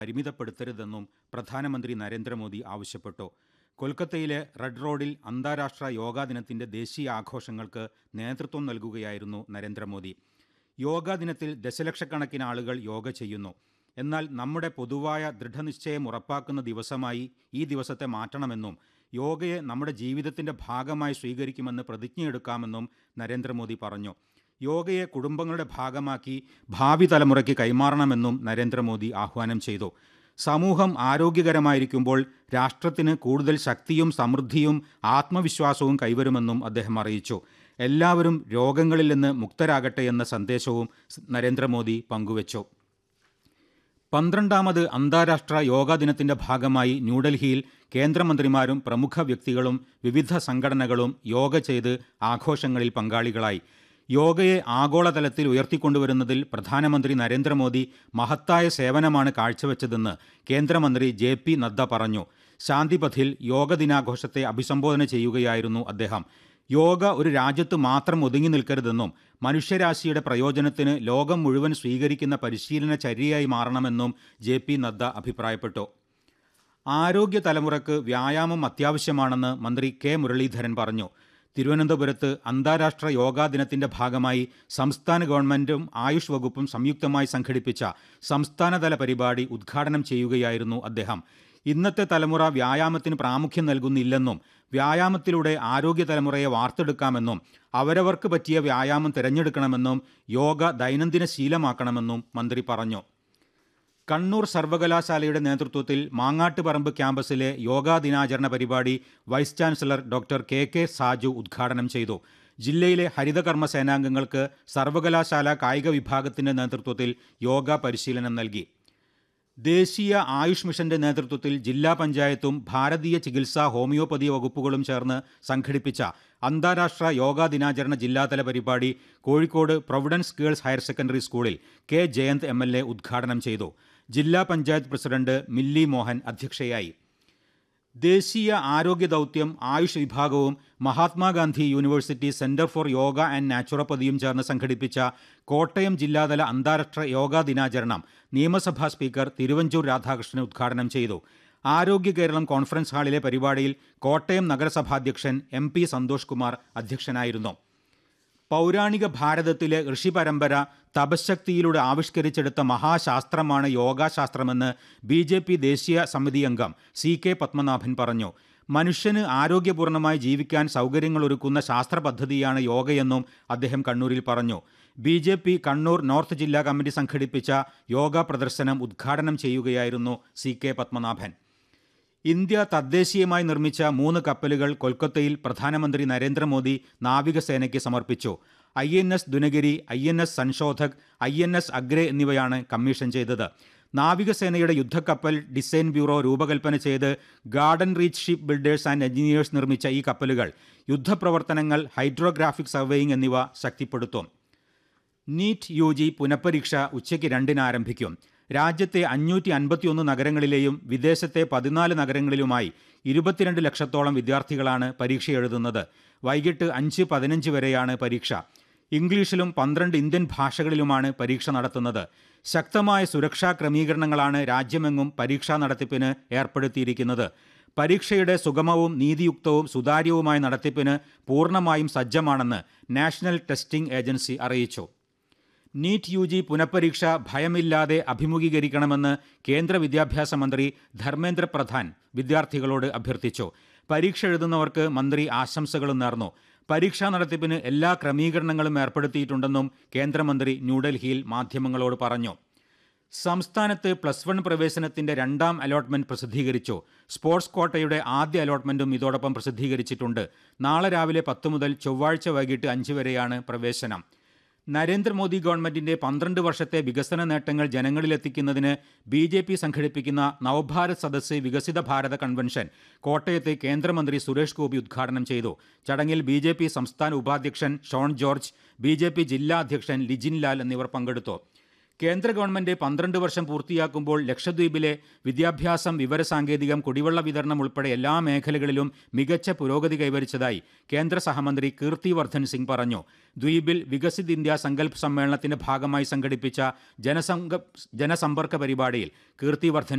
പരിമിതപ്പെടുത്തരുതെന്നും പ്രധാനമന്ത്രി നരേന്ദ്രമോദി ആവശ്യപ്പെട്ടു കൊൽക്കത്തയിലെ റെഡ് റോഡിൽ അന്താരാഷ്ട്ര യോഗാ ദിനത്തിന്റെ ദേശീയ ആഘോഷങ്ങൾക്ക് നേതൃത്വം നൽകുകയായിരുന്നു നരേന്ദ്രമോദി യോഗാ ദിനത്തിൽ ദശലക്ഷക്കണക്കിന് ആളുകൾ യോഗ ചെയ്യുന്നു എന്നാൽ നമ്മുടെ പൊതുവായ ദൃഢനിശ്ചയം ഉറപ്പാക്കുന്ന ദിവസമായി ഈ ദിവസത്തെ മാറ്റണമെന്നും യോഗയെ നമ്മുടെ ജീവിതത്തിന്റെ ഭാഗമായി സ്വീകരിക്കുമെന്ന് പ്രതിജ്ഞയെടുക്കാമെന്നും നരേന്ദ്രമോദി പറഞ്ഞു യോഗയെ കുടുംബങ്ങളുടെ ഭാഗമാക്കി ഭാവി തലമുറയ്ക്ക് കൈമാറണമെന്നും നരേന്ദ്രമോദി ആഹ്വാനം ചെയ്തു സമൂഹം ആരോഗ്യകരമായിരിക്കുമ്പോൾ രാഷ്ട്രത്തിന് കൂടുതൽ ശക്തിയും സമൃദ്ധിയും ആത്മവിശ്വാസവും കൈവരുമെന്നും അദ്ദേഹം അറിയിച്ചു എല്ലാവരും രോഗങ്ങളിൽ നിന്ന് മുക്തരാകട്ടെ എന്ന സന്ദേശവും സ് നരേന്ദ്രമോദി പങ്കുവച്ചു പന്ത്രണ്ടാമത് അന്താരാഷ്ട്ര യോഗാ ദിനത്തിന്റെ ഭാഗമായി ന്യൂഡൽഹിയിൽ കേന്ദ്രമന്ത്രിമാരും പ്രമുഖ വ്യക്തികളും വിവിധ സംഘടനകളും യോഗ ചെയ്ത് ആഘോഷങ്ങളിൽ പങ്കാളികളായി യോഗയെ ആഗോളതലത്തിൽ ഉയർത്തിക്കൊണ്ടുവരുന്നതിൽ പ്രധാനമന്ത്രി നരേന്ദ്രമോദി മഹത്തായ സേവനമാണ് കാഴ്ചവെച്ചതെന്ന് കേന്ദ്രമന്ത്രി ജെ പി നദ്ദ പറഞ്ഞു ശാന്തിപഥിൽ യോഗ ദിനാഘോഷത്തെ അഭിസംബോധന ചെയ്യുകയായിരുന്നു അദ്ദേഹം യോഗ ഒരു രാജ്യത്ത് മാത്രം ഒതുങ്ങി നിൽക്കരുതെന്നും മനുഷ്യരാശിയുടെ പ്രയോജനത്തിന് ലോകം മുഴുവൻ സ്വീകരിക്കുന്ന പരിശീലന ചര്യയായി മാറണമെന്നും ജെ പി നദ്ദ അഭിപ്രായപ്പെട്ടു ആരോഗ്യ തലമുറക്ക് വ്യായാമം അത്യാവശ്യമാണെന്ന് മന്ത്രി കെ മുരളീധരൻ പറഞ്ഞു തിരുവനന്തപുരത്ത് അന്താരാഷ്ട്ര യോഗാ ദിനത്തിന്റെ ഭാഗമായി സംസ്ഥാന ഗവൺമെന്റും ആയുഷ് വകുപ്പും സംയുക്തമായി സംഘടിപ്പിച്ച സംസ്ഥാനതല പരിപാടി ഉദ്ഘാടനം ചെയ്യുകയായിരുന്നു അദ്ദേഹം ഇന്നത്തെ തലമുറ വ്യായാമത്തിന് പ്രാമുഖ്യം നൽകുന്നില്ലെന്നും വ്യായാമത്തിലൂടെ ആരോഗ്യ തലമുറയെ വാർത്തെടുക്കാമെന്നും അവരവർക്ക് പറ്റിയ വ്യായാമം തിരഞ്ഞെടുക്കണമെന്നും യോഗ ദൈനംദിന ശീലമാക്കണമെന്നും മന്ത്രി പറഞ്ഞു കണ്ണൂർ സർവകലാശാലയുടെ നേതൃത്വത്തിൽ മാങ്ങാട്ടുപറമ്പ് ക്യാമ്പസിലെ യോഗാ ദിനാചരണ പരിപാടി vice chancellor doctor K K Saju ഉദ്ഘാടനം ചെയ്തു ജില്ലയിലെ ഹരിതകർമ്മ സേനാംഗങ്ങൾക്ക് സർവകലാശാല കായിക വിഭാഗത്തിന്റെ നേതൃത്വത്തിൽ യോഗ പരിശീലനം നൽകി ദേശീയ ആയുഷ് മിഷന്റെ നേതൃത്വത്തിൽ ജില്ലാ പഞ്ചായത്തും ഭാരതീയ ചികിത്സാ ഹോമിയോപ്പതി വകുപ്പുകളും ചേർന്ന് സംഘടിപ്പിച്ച അന്താരാഷ്ട്ര യോഗാ ദിനാചരണ ജില്ലാതല പരിപാടി Kozhikode providence girls higher secondary സ്കൂളിൽ K Jayanth M L A ഉദ്ഘാടനം ചെയ്തു ജില്ലാ പഞ്ചായത്ത് പ്രസിഡന്റ് മില്ലി മോഹൻ അധ്യക്ഷയായി ദേശീയ ആരോഗ്യ ദൗത്യം ആയുഷ് വിഭാഗവും Mahatma Gandhi university centre for yoga and നാച്ചുറോപ്പതിയും ചേർന്ന് സംഘടിപ്പിച്ച കോട്ടയം ജില്ലാതല അന്താരാഷ്ട്ര യോഗാ ദിനാചരണം നിയമസഭാ സ്പീക്കർ തിരുവഞ്ചൂർ രാധാകൃഷ്ണൻ ഉദ്ഘാടനം ചെയ്തു ആരോഗ്യ കേരളം കോൺഫറൻസ് ഹാളിലെ പരിപാടിയിൽ കോട്ടയം നഗരസഭാധ്യക്ഷൻ എം പി സന്തോഷ് കുമാർ അധ്യക്ഷനായിരുന്നു പൗരാണിക ഭാരതത്തിലെ ഋഷി പരമ്പര തപശക്തിയിലൂടെ ആവിഷ്കരിച്ചെടുത്ത മഹാശാസ്ത്രമാണ് യോഗാശാസ്ത്രമെന്ന് ബി ജെ പി ദേശീയ സമിതി അംഗം സി കെ പത്മനാഭൻ പറഞ്ഞു മനുഷ്യന് ആരോഗ്യപൂർണ്ണമായി ജീവിക്കാൻ സൗകര്യങ്ങളൊരുക്കുന്ന ശാസ്ത്ര പദ്ധതിയാണ് യോഗയെന്നും അദ്ദേഹം കണ്ണൂരിൽ പറഞ്ഞു B J P Kannur north ജില്ലാ കമ്മിറ്റി സംഘടിപ്പിച്ച യോഗ പ്രദർശനം ഉദ്ഘാടനം ചെയ്യുകയായിരുന്നു സി കെ പത്മനാഭൻ ഇന്ത്യ തദ്ദേശീയമായി നിർമ്മിച്ച മൂന്ന് കപ്പലുകൾ കൊൽക്കത്തയിൽ പ്രധാനമന്ത്രി നരേന്ദ്രമോദി നാവികസേനയ്ക്ക് സമർപ്പിച്ചു I N S Dunagiri I N S Sanshodhak I N S Agray എന്നിവയാണ് കമ്മീഷൻ ചെയ്തത് നാവികസേനയുടെ യുദ്ധക്കപ്പൽ ഡിസൈൻ ബ്യൂറോ രൂപകൽപ്പന ചെയ്ത് garden reach ship builders and engineers നിർമ്മിച്ച ഈ കപ്പലുകൾ യുദ്ധപ്രവർത്തനങ്ങൾ ഹൈഡ്രോഗ്രാഫിക് സർവേയിങ് എന്നിവ ശക്തിപ്പെടുത്തും നീറ്റ് യു ജി പുനഃപരീക്ഷ ഉച്ചയ്ക്ക് രണ്ടിന് ആരംഭിക്കും രാജ്യത്തെ അഞ്ഞൂറ്റി അൻപത്തിയൊന്ന് നഗരങ്ങളിലെയും വിദേശത്തെ പതിനാല് നഗരങ്ങളിലുമായി ഇരുപത്തിരണ്ട് ലക്ഷത്തോളം വിദ്യാർത്ഥികളാണ് പരീക്ഷ എഴുതുന്നത് വൈകിട്ട് അഞ്ച് പതിനഞ്ച് വരെയാണ് പരീക്ഷ ഇംഗ്ലീഷിലും പന്ത്രണ്ട് ഇന്ത്യൻ ഭാഷകളിലുമാണ് പരീക്ഷ നടത്തുന്നത് ശക്തമായ സുരക്ഷാ ക്രമീകരണങ്ങളാണ് രാജ്യമെങ്ങും പരീക്ഷാ നടത്തിപ്പിന് ഏർപ്പെടുത്തിയിരിക്കുന്നത് പരീക്ഷയുടെ സുഗമവും നീതിയുക്തവും സുതാര്യവുമായ നടത്തിപ്പിന് പൂർണ്ണമായും സജ്ജമാണെന്ന് നാഷണൽ ടെസ്റ്റിംഗ് ഏജൻസി അറിയിച്ചു നീറ്റ് യു ജി പുനഃപരീക്ഷ ഭയമില്ലാതെ അഭിമുഖീകരിക്കണമെന്ന് കേന്ദ്ര വിദ്യാഭ്യാസ മന്ത്രി ധർമ്മേന്ദ്ര പ്രധാൻ വിദ്യാർത്ഥികളോട് അഭ്യർത്ഥിച്ചു പരീക്ഷ എഴുതുന്നവർക്ക് മന്ത്രി ആശംസകളും നേർന്നു പരീക്ഷാ നടത്തിപ്പിന് എല്ലാ ക്രമീകരണങ്ങളും ഏർപ്പെടുത്തിയിട്ടുണ്ടെന്നും കേന്ദ്രമന്ത്രി ന്യൂഡൽഹിയിൽ മാധ്യമങ്ങളോട് പറഞ്ഞു സംസ്ഥാനത്ത് പ്ലസ് വൺ പ്രവേശനത്തിന്റെ രണ്ടാം അലോട്ട്മെന്റ് പ്രസിദ്ധീകരിച്ചു സ്പോർട്സ് കോട്ടയുടെ ആദ്യ അലോട്ട്മെന്റും ഇതോടൊപ്പം പ്രസിദ്ധീകരിച്ചിട്ടുണ്ട് നാളെ രാവിലെ പത്ത് മുതൽ ചൊവ്വാഴ്ച വൈകിട്ട് അഞ്ച് വരെയാണ് പ്രവേശനം നരേന്ദ്രമോദി ഗവൺമെന്റിന്റെ പന്ത്രണ്ട് വർഷത്തെ വികസന നേട്ടങ്ങൾ ജനങ്ങളിലെത്തിക്കുന്നതിന് ബി ജെ പി സംഘടിപ്പിക്കുന്ന നവഭാരത് സദസ്സ് വികസിത ഭാരത കൺവെൻഷൻ കോട്ടയത്ത് കേന്ദ്രമന്ത്രി സുരേഷ് ഗോപി ഉദ്ഘാടനം ചെയ്തു ചടങ്ങിൽ ബി ജെ പി സംസ്ഥാന ഉപാധ്യക്ഷൻ Shone George B J P ജില്ലാ അധ്യക്ഷൻ ലിജിൻ ലാൽ എന്നിവർ പങ്കെടുത്തു കേന്ദ്ര ഗവൺമെന്റ് പന്ത്രണ്ട് വർഷം പൂർത്തിയാക്കുമ്പോൾ ലക്ഷദ്വീപിലെ വിദ്യാഭ്യാസം വിവരസാങ്കേതികം കുടിവെള്ള വിതരണം ഉൾപ്പെടെ എല്ലാ മേഖലകളിലും മികച്ച പുരോഗതി കൈവരിച്ചതായി കേന്ദ്ര സഹമന്ത്രി കീർത്തിവർദ്ധൻ സിംഗ് പറഞ്ഞു ദ്വീപിൽ വികസിത് ഇന്ത്യ സങ്കല്പ് സമ്മേളനത്തിന്റെ ഭാഗമായി സംഘടിപ്പിച്ച ജനസംഘ ജനസമ്പർക്ക പരിപാടിയിൽ കീർത്തിവർദ്ധൻ